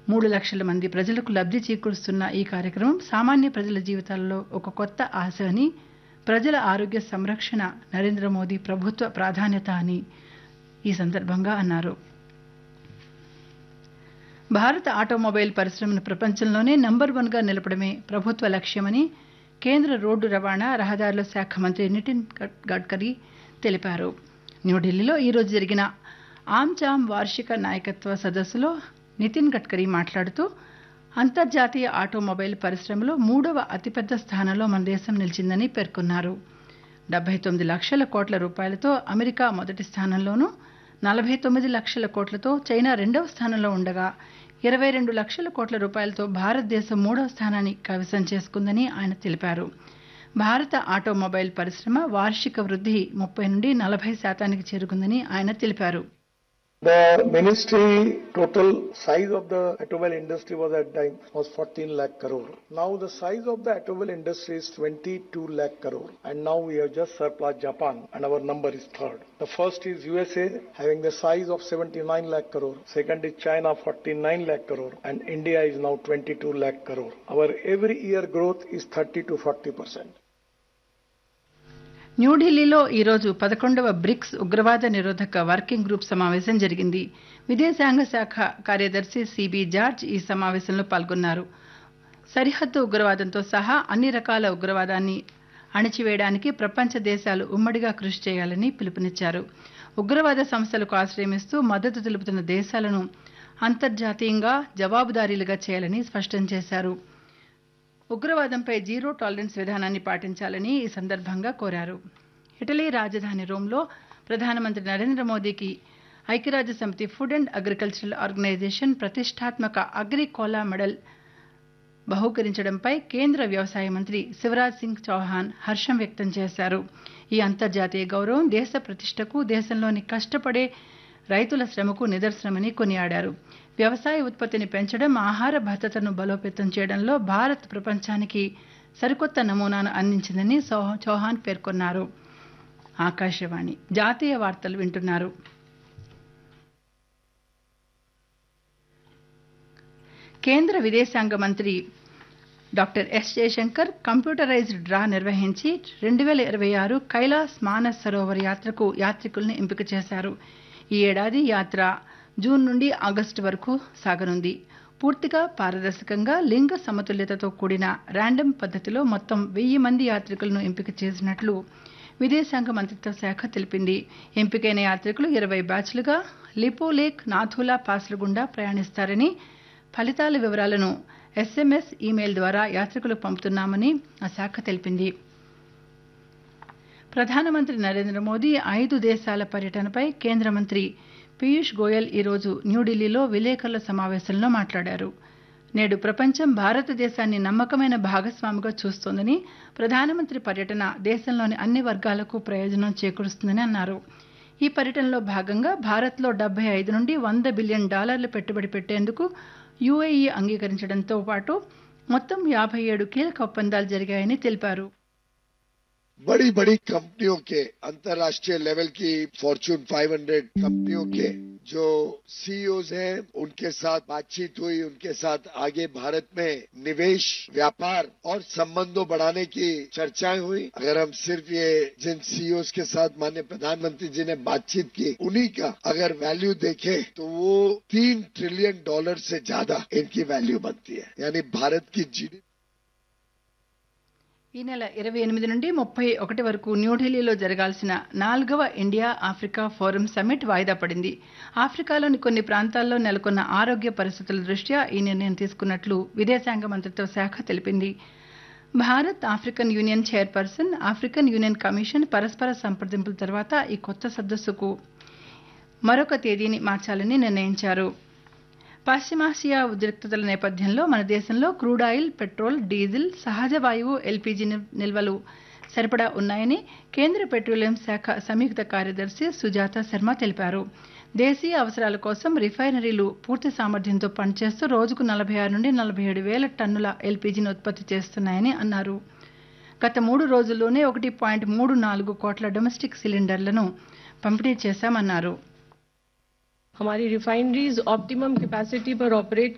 మూడు లక్షల మంది ప్రజలకు లబ్ధి చేకూరుస్తున్న ఈ కార్యక్రమం సామాన్య ప్రజల జీవితాల్లో ఒక కొత్త ఆశ అని ప్రజల ఆరోగ్య సంరక్షణ నరేంద్ర మోదీ ప్రభుత్వ ప్రాధాన్యత అని ఈ సందర్భంగా అన్నారు భారత ఆటోమొబైల్ పరిశ్రమను ప్రపంచంలోనే నంబర్ వన్గా నిలపడమే ప్రభుత్వ లక్ష్యమని కేంద్ర రోడ్డు రవాణా రహదారుల శాఖ మంత్రి నితిన్ గడ్కరీ తెలిపారు న్యూఢిల్లీలో ఈరోజు జరిగిన ఆమ్చామ్ వార్షిక నాయకత్వ సదస్సులో నితిన్ గడ్కరీ మాట్లాడుతూ అంతర్జాతీయ ఆటోమొబైల్ పరిశ్రమలో మూడవ అతిపెద్ద స్థానంలో మన దేశం నిలిచిందని పేర్కొన్నారు డెబ్బై తొమ్మిది లక్షల కోట్ల రూపాయలతో అమెరికా మొదటి స్థానంలోనూ నలభై తొమ్మిది లక్షల కోట్లతో చైనా రెండవ స్థానంలో ఉండగా ఇరవై రెండు లక్షల కోట్ల రూపాయలతో భారతదేశం మూడవ స్థానాన్ని కైవసం చేసుకుందని ఆయన తెలిపారు భారత ఆటోమొబైల్ పరిశ్రమ వార్షిక వృద్ధి ముప్పై నుండి నలభై శాతానికి చేరుకుందని ఆయన తెలిపారు The ministry total size of the automobile industry was at time was 14 lakh crore. Now the size of the automobile industry is 22 lakh crore. And now we have just surpassed Japan and our number is third. The first is USA having the size of 79 lakh crore. Second is China 49 lakh crore. And India is now 22 lakh crore. Our every year growth is 30 to 40 percent. న్యూఢిల్లీలో ఈరోజు పదకొండవ bricks ఉగ్రవాద నిరోధక working group సమావేశం జరిగింది విదేశాంగ శాఖ కార్యదర్శి సిబి జార్జ్ ఈ సమావేశంలో పాల్గొన్నారు సరిహద్దు ఉగ్రవాదంతో సహా అన్ని రకాల ఉగ్రవాదాన్ని అణిచివేయడానికి ప్రపంచ దేశాలు ఉమ్మడిగా కృషి చేయాలని పిలుపునిచ్చారు ఉగ్రవాద సంస్థలకు ఆశ్రయమిస్తూ మద్దతు తెలుపుతున్న దేశాలను అంతర్జాతీయంగా జవాబుదారీలుగా చేయాలని స్పష్టం చేశారు ఉగ్రవాదంపై జీరో టాలరెన్స్ విధానాన్ని పాటించాలని ఈ సందర్భంగా కోరారు ఇటలీ రాజధాని రోమ్లో ప్రధానమంత్రి నరేంద్ర మోదీకి ఐక్యరాజ్య సమితి ఫుడ్ అండ్ అగ్రికల్చరల్ ఆర్గనైజేషన్ ప్రతిష్టాత్మక అగ్రికోలా మెడల్ బహూకరించడంపై కేంద్ర వ్యవసాయ మంత్రి శివరాజ్ సింగ్ చౌహాన్ హర్షం వ్యక్తం చేశారు ఈ అంతర్జాతీయ గౌరవం దేశ ప్రతిష్టకు దేశంలోని కష్టపడే రైతుల శ్రమకు నిదర్శనమని కొనియాడారు వ్యవసాయ ఉత్పత్తిని పెంచడం ఆహార భద్రతను బలోపేతం చేయడంలో భారత్ ప్రపంచానికి సరికొత్త నమూనాను అందించిందని చౌహాన్ పేర్కొన్నారు ఆకాశవాణి జాతీయ వార్తలు వింటున్నారు కేంద్ర విదేశాంగ మంత్రి doctor S Jaishankar computerised draw నిర్వహించి రెండు వేల ఇరవై ఆరు కైలాస్ మానస్ సరోవర్ యాత్రకు యాత్రికుల్ని ఎంపిక చేశారు ఈ ఏడాది యాత్ర జూన్ నుండి ఆగస్టు వరకు సాగనుంది పూర్తిగా పారదర్శకంగా లింగ సమతుల్యతతో కూడిన ర్యాండమ్ పద్ధతిలో మొత్తం వెయ్యి మంది యాత్రికులను ఎంపిక చేసినట్లు విదేశాంగ మంత్రిత్వ శాఖ తెలిపింది ఎంపికైన యాత్రికులు ఇరవై బ్యాచ్లుగా లిపోలేక్ నాథులా పాస్ల గుండా ప్రయాణిస్తారని ఫలితాల వివరాలను ఎస్ఎంఎస్ ఈమెయిల్ ద్వారా యాత్రికులకు పంపుతున్నామని ఆ శాఖ తెలిపింది ప్రధానమంత్రి నరేంద్ర మోదీ ఐదు దేశాల పర్యటనపై కేంద్ర మంత్రి పీయూష్ గోయల్ ఈరోజు న్యూఢిల్లీలో విలేకరుల సమావేశంలో మాట్లాడారు నేడు ప్రపంచం భారతదేశాన్ని నమ్మకమైన భాగస్వామిగా చూస్తోందని ప్రధానమంత్రి పర్యటన దేశంలోని అన్ని వర్గాలకు ప్రయోజనం చేకూరుస్తుందని అన్నారు ఈ పర్యటనలో భాగంగా భారత్లో డెబ్బై ఐదు నుండి వంద బిలియన్ డాలర్ల పెట్టుబడి పెట్టేందుకు యుఏఈ అంగీకరించడంతో పాటు మొత్తం యాభై ఏడు కీలక ఒప్పందాలు జరిగాయని తెలిపారు बड़ी बड़ी कंपनियों के अंतर्राष्ट्रीय लेवल की फॉर्चून 500 कंपनियों के जो सीईओज हैं उनके साथ बातचीत हुई उनके साथ आगे भारत में निवेश व्यापार और संबंधों बढ़ाने की चर्चाएं हुई अगर हम सिर्फ ये जिन सीईओज के साथ माननीय प्रधानमंत्री जी ने बातचीत की उन्हीं का अगर वैल्यू देखें तो वो तीन ट्रिलियन डॉलर से ज्यादा इनकी वैल्यू बनती है यानी भारत की जीडीपी ఈ నెల ఇరవై ఎనిమిది నుండి ముప్పై ఒకటి వరకు న్యూఢిల్లీలో జరగాల్సిన నాలుగవ ఇండియా ఆఫ్రికా ఫోరం సమ్మిట్ వాయిదా పడింది ఆఫ్రికాలోని కొన్ని ప్రాంతాల్లో నెలకొన్న ఆరోగ్య పరిస్థితుల దృష్ట్యా ఈ నిర్ణయం తీసుకున్నట్లు విదేశాంగ మంత్రిత్వ శాఖ తెలిపింది Bharat African Union chairperson African Union Commission పరస్పర సంప్రదింపుల తర్వాత ఈ కొత్త సదస్సుకు మరొక తేదీని మార్చాలని నిర్ణయించారు పశ్చిమాసియా ఉద్రిక్తతల నేపథ్యంలో మన దేశంలో క్రూడ్ ఆయిల్ పెట్రోల్ డీజిల్ సహజ వాయువు ఎల్పీజీ నిల్వలు సరిపడా ఉన్నాయని కేంద్ర పెట్రోలియం శాఖ సంయుక్త కార్యదర్శి సుజాత శర్మ తెలిపారు దేశీయ అవసరాల కోసం రిఫైనరీలు పూర్తి సామర్థ్యంతో పనిచేస్తూ రోజుకు నలభై ఆరు నుండి నలభై ఏడు వేల టన్నుల ఎల్పీజీని ఉత్పత్తి చేస్తున్నాయని అన్నారు గత మూడు రోజుల్లోనే ఒకటి పాయింట్ మూడు నాలుగు కోట్ల డొమెస్టిక్ సిలిండర్లను పంపిణీ చేశామన్నారు हमारी रिफाइनरीज ऑप्टिमम कैपेसिटी पर ऑपरेट